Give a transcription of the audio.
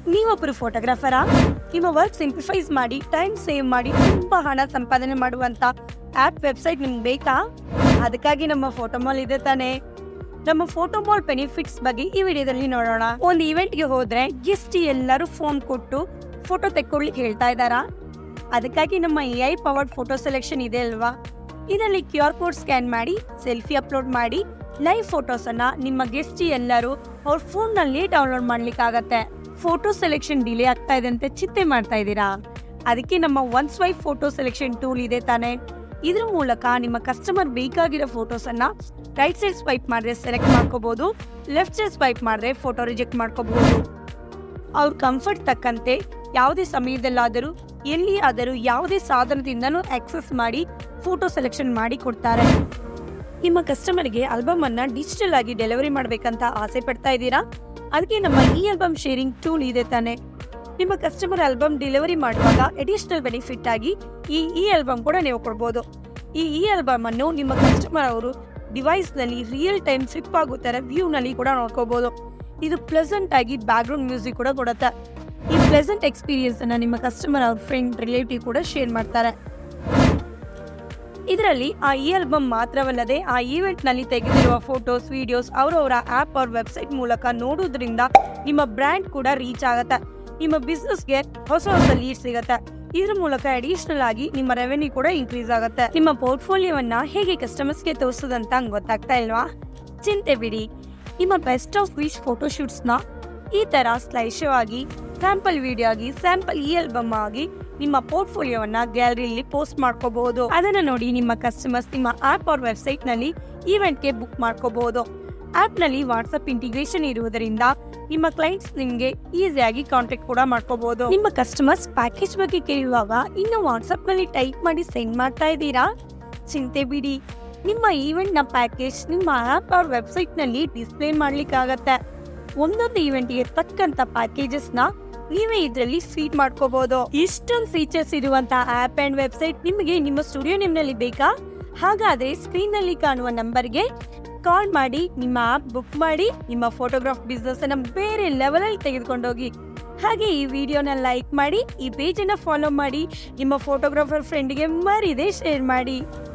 ನೀವೊಬ್ಬರು ಫೋಟೋಗ್ರಾಫರಾ ನಿಮ್ಮ work simplifies ಮಾಡಿ ಟೈಮ್ ಸೇವ್ ಮಾಡಿ ತುಂಬಾ ಹಣ ಸಂಪಾದನೆ ಮಾಡುವಂತ ಆಪ್ ವೆಬ್ಸೈಟ್ ನಿಮ್ಗೆ ಬೇಕಾ ಅದಕ್ಕಾಗಿ ನಮ್ಮ ಫೋಟೋ ಮಾಲ್ ಇದೆ ತಾನೆ ನಮ್ಮ ಫೋಟೋ ಮಾಲ್ ಬೆನಿಫಿಟ್ಸ್ ಬಗ್ಗೆ ಈ ವಿಡಿಯೋದಲ್ಲಿ ನೋಡೋಣ ಒಂದು ಇವೆಂಟ್ಗೆ ಹೋದ್ರೆ ಎಷ್ಟು ಎಲ್ಲರೂ ಫೋನ್ ಕೊಟ್ಟು ಫೋಟೋ ತೆಕ್ಕೊಳ್ಳಿಕ್ಕೆ ಹೇಳ್ತಾ ಇದ್ದಾರಾ ಅದಕ್ಕಾಗಿ ನಮ್ಮ A I powered photo selection ಇದೆ ಅಲ್ವಾ ಇದರಲ್ಲಿ ಕ್ಯೂ ಆರ್ ಕೋಡ್ ಸ್ಕ್ಯಾನ್ ಮಾಡಿ ಸೆಲ್ಫಿ ಅಪ್ಲೋಡ್ ಮಾಡಿ ಲೈವ್ ಫೋಟೋಸ್ ಅನ್ನ ನಿಮ್ಮ ಗೆಸ್ಟ್ ಎಲ್ಲರೂ ಅವ್ರ ಫೋನ್ ನಲ್ಲಿ ಡೌನ್ಲೋಡ್ ಮಾಡ್ಲಿಕ್ಕಾಗತ್ತೆ ಫೋಟೋ ಸೆಲೆಕ್ಷನ್ ಡಿಲೇ ಆಗ್ತಾ ಇದೆ ಅಂತ ಚಿಂತೆ ಮಾಡ್ತಾ ಇದ್ದೀರಾ ಅದಕ್ಕೆ ನಮ್ಮ one swipe photo selection tool ಇದೆ ತಾನೆ ಇದ್ರ ಮೂಲಕ ನಿಮ್ಮ ಕಸ್ಟಮರ್ ಬೇಕಾಗಿರೋ ಫೋಟೋಸ್ ಅನ್ನ ರೈಟ್ ಸೈಡ್ ಸ್ವೈಪ್ ಮಾಡಿದ್ರೆ ಸೆಲೆಕ್ಟ್ ಮಾಡ್ಕೋಬಹುದು ಲೆಫ್ಟ್ ಸೈಡ್ ಸ್ವೈಪ್ ಮಾಡಿದ್ರೆ ಫೋಟೋ ರಿಜೆಕ್ಟ್ ಮಾಡ್ಕೋಬಹುದು ಅವ್ರ ಕಂಫರ್ಟ್ ತಕ್ಕಂತೆ ಯಾವುದೇ ಸಮಯದಲ್ಲಾದರೂ ಎಲ್ಲಿ ಆದರೂ ಯಾವುದೇ ಸಾಧನದಿಂದನೂ ಆಕ್ಸೆಸ್ ಮಾಡಿ ಫೋಟೋ ಸೆಲೆಕ್ಷನ್ ಮಾಡಿ ಕೊಡ್ತಾರೆ ನಿಮ್ಮ ಕಸ್ಟಮರ್ಗೆ ಆಲ್ಬಮ್ ಅನ್ನ ಡಿಜಿಟಲ್ ಆಗಿ ಡೆಲಿವರಿ ಮಾಡಬೇಕಂತ ಆಸೆ ಪಡ್ತಾ ಇದ್ದೀರಾ ಅದಕ್ಕೆ ನಮ್ಮ ಈ ಆಲ್ಬಮ್ ಶೇರಿಂಗ್ ಟೂಲ್ ಇದೆ ತಾನೆ ನಿಮ್ಮ ಕಸ್ಟಮರ್ ಆಲ್ಬಮ್ ಡೆಲಿವರಿ ಮಾಡುವಾಗ ಅಡಿಷನಲ್ ಬೆನಿಫಿಟ್ ಆಗಿ ಈ ಇ ಆಲ್ಬಮ್ ಕೂಡ ನೀವು ಕೊಡ್ಬೋದು ಈ ಇ ಆಲ್ಬಮ್ ಅನ್ನು ನಿಮ್ಮ ಕಸ್ಟಮರ್ ಅವರು ಡಿವೈಸ್ ನಲ್ಲಿ ರಿಯಲ್ ಟೈಮ್ ಫ್ಲಿಪ್ ಆಗೋ ತರ ವ್ಯೂ ನಲ್ಲಿ ಕೂಡ ನೋಡ್ಕೋಬಹುದು ಇದು ಪ್ಲೆಸೆಂಟ್ ಆಗಿ ಬ್ಯಾಕ್ಗ್ರೌಂಡ್ ಮ್ಯೂಸಿಕ್ ಕೂಡ ಕೊಡುತ್ತೆ ಈ ಪ್ಲೆಸೆಂಟ್ ಎಕ್ಸ್ಪೀರಿಯನ್ಸ್ ಅನ್ನ ನಿಮ್ಮ ಕಸ್ಟಮರ್ ಅವ್ರ ಫ್ರೆಂಡ್ ರಿಲೇಟಿವ್ ಕೂಡ ಶೇರ್ ಮಾಡ್ತಾರೆ ಇದರಲ್ಲಿ ಆ ಇ ಆಲ್ಬಮ್ ಮಾತ್ರವಲ್ಲದೆ ಆ ಈವೆಂಟ್ ನಲ್ಲಿ ತೆಗೆದಿರುವ ಫೋಟೋಸ್ ವಿಡಿಯೋಸ್ ಅವರವರ ಆಪ್ ಅವ್ರ ವೆಬ್ಸೈಟ್ ಮೂಲಕ ನೋಡೋದ್ರಿಂದ ನಿಮ್ಮ ಬ್ರ್ಯಾಂಡ್ ಕೂಡ ರೀಚ್ ಆಗತ್ತೆ ನಿಮ್ಮ ಬಿಸ್ನೆಸ್ಗೆ ಹೊಸ ಹೊಸ ಲೀಡ್ ಸಿಗತ್ತೆ ಇದ್ರ ಮೂಲಕ ಅಡಿಷನಲ್ ಆಗಿ ನಿಮ್ಮ ರೆವೆನ್ಯೂ ಕೂಡ ಇನ್ಕ್ರೀಸ್ ಆಗುತ್ತೆ ನಿಮ್ಮ ಪೋರ್ಟ್ಫೋಲಿಯೋವನ್ನ ಹೇಗೆ ಕಸ್ಟಮರ್ಸ್ಗೆ ತೋರಿಸೋದಂತ ಗೊತ್ತಾಗ್ತಾ ಇಲ್ವಾ ಚಿಂತೆ ಬಿಡಿ ನಿಮ್ಮ ಬೆಸ್ಟ್ ಆಫ್ ವಿಶ್ ಫೋಟೋಶೂಟ್ಸ್ನ ಈ ತರ ಸ್ಲೈಡ್ ಶೋ ಆಗಿ ಸ್ಯಾಂಪಲ್ ವಿಡಿಯೋ ಆಗಿ ಸ್ಯಾಂಪಲ್ ಇ ಆಲ್ಬಮ್ ಆಗಿ ನಿಮ್ಮ ಪೋರ್ಟ್ಫೋಲಿಯೋವನ್ನ ಗ್ಯಾಲರಿಯಲ್ಲಿ ಪೋಸ್ಟ್ ಮಾಡ್ಕೋಬಹುದು ಅದನ್ನ ನೋಡಿ ನಿಮ್ಮ ಕಸ್ಟಮರ್ಸ್ ನಿಮ್ಮ ಆಪ್ ಅವ್ರ ವೆಬ್ಸೈಟ್ ನಲ್ಲಿ ಈವೆಂಟ್ಗೆ ಬುಕ್ ಮಾಡ್ಕೋಬಹುದು ಆಪ್ ನಲ್ಲಿ ವಾಟ್ಸ್ಆಪ್ ಇಂಟಿಗ್ರೇಷನ್ ಇರುವುದರಿಂದ ನಿಮ್ಮ ಕ್ಲೈಂಟ್ಸ್ ನಿಮ್ಗೆ ಈಸಿಯಾಗಿ ಕಾಂಟ್ಯಾಕ್ಟ್ ಕೂಡ ಮಾಡ್ಕೋಬಹುದು ನಿಮ್ಮ ಕಸ್ಟಮರ್ಸ್ ಪ್ಯಾಕೇಜ್ ಬಗ್ಗೆ ಕೇಳುವಾಗ ಇನ್ನು ವಾಟ್ಸ್ಆಪ್ ನಲ್ಲಿ ಟೈಪ್ ಮಾಡಿ ಸೆಂಡ್ ಮಾಡ್ತಾ ಇದ್ದೀರಾ ಚಿಂತೆ ಬಿಡಿ ನಿಮ್ಮ ಈವೆಂಟ್ ನ ಪ್ಯಾಕೇಜ್ ನಿಮ್ಮ ಆಪ್ ಅವ್ರ ವೆಬ್ಸೈಟ್ ನಲ್ಲಿ ಡಿಸ್ಪ್ಲೇ ಮಾಡ್ಲಿಕ್ಕಾಗತ್ತೆ ಒಂದೊಂದು ಈವೆಂಟ್ಗೆ ತಕ್ಕಂತ ಪ್ಯಾಕೇಜಸ್ ನ ನೀವೇ ಇದರಲ್ಲಿ ಫೀಡ್ ಮಾಡ್ಕೋಬಹುದು ಇಷ್ಟೊಂದು ಫೀಚರ್ಸ್ ಇರುವಂತ ಆಪ್ ಅಂಡ್ ವೆಬ್ಸೈಟ್ ನಿಮಗೆ ನಿಮ್ಮ ಸ್ಟುಡಿಯೋ ನಿಮ್ನಲ್ಲಿ ಬೇಕಾ ಹಾಗಾದ್ರೆ ಸ್ಕ್ರೀನ್ ನಲ್ಲಿ ಕಾಣುವ ನಂಬರ್ಗೆ ಕಾಲ್ ಮಾಡಿ ನಿಮ್ಮ ಆಪ್ ಬುಕ್ ಮಾಡಿ ನಿಮ್ಮ ಫೋಟೋಗ್ರಾಫ್ ಬಿಸ್ನೆಸ್ ಅನ್ನ ಬೇರೆ ಲೆವೆಲ್ ಅಲ್ಲಿ ತೆಗೆದುಕೊಂಡೋಗಿ ಹಾಗೆ ಈ ವಿಡಿಯೋನ ಲೈಕ್ ಮಾಡಿ ಈ ಪೇಜ್ ಅನ್ನ ಫಾಲೋ ಮಾಡಿ ನಿಮ್ಮ ಫೋಟೋಗ್ರಾಫರ್ ಫ್ರೆಂಡ್ಗೆ ಮರಿದೆ ಶೇರ್ ಮಾಡಿ